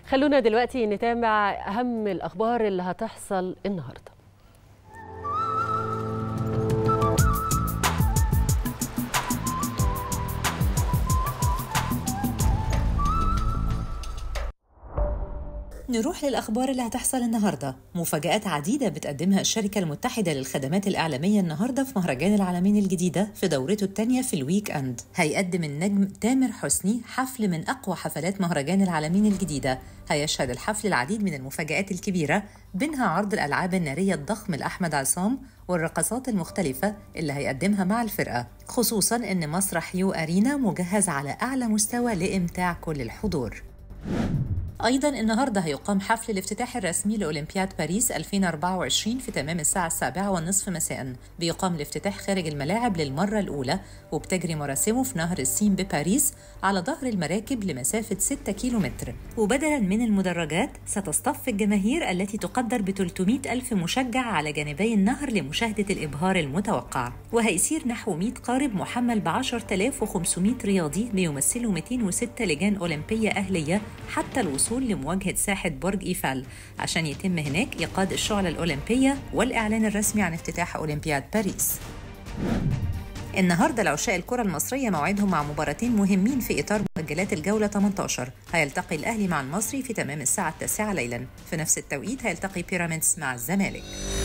خلونا دلوقتي نتابع أهم الأخبار اللي هتحصل النهارده نروح للأخبار اللي هتحصل النهاردة مفاجآت عديدة بتقدمها الشركة المتحدة للخدمات الإعلامية النهاردة في مهرجان العالمين الجديدة في دورته الثانية في الويك أند هيقدم النجم تامر حسني حفل من أقوى حفلات مهرجان العالمين الجديدة هيشهد الحفل العديد من المفاجآت الكبيرة بينها عرض الألعاب النارية الضخم لأحمد عصام والرقصات المختلفة اللي هيقدمها مع الفرقة خصوصا أن مسرح يو أرينا مجهز على أعلى مستوى لإمتاع كل الحضور أيضا النهاردة هيقام حفل الافتتاح الرسمي لأولمبياد باريس 2024 في تمام الساعة السابعة والنصف مساء بيقام الافتتاح خارج الملاعب للمرة الأولى وبتجري مراسمه في نهر السين بباريس على ظهر المراكب لمسافة 6 كيلومتر وبدلا من المدرجات ستصطف الجماهير التي تقدر ب 300 ألف مشجع على جانبي النهر لمشاهدة الإبهار المتوقع وهيسير نحو 100 قارب محمل ب 10500 رياضي بيمثلوا 206 لجان أولمبية أهلية حتى الوصول الوصول لمواجهة ساحة برج إيفال عشان يتم هناك إيقاد الشعلة الأولمبية والإعلان الرسمي عن افتتاح أولمبياد باريس النهارده لعشاق الكرة المصرية موعدهم مع مباراتين مهمين في إطار مؤجلات الجولة 18 هيلتقي الأهلي مع المصري في تمام الساعة التاسعة ليلا في نفس التوقيت هيلتقي بيراميدز مع الزمالك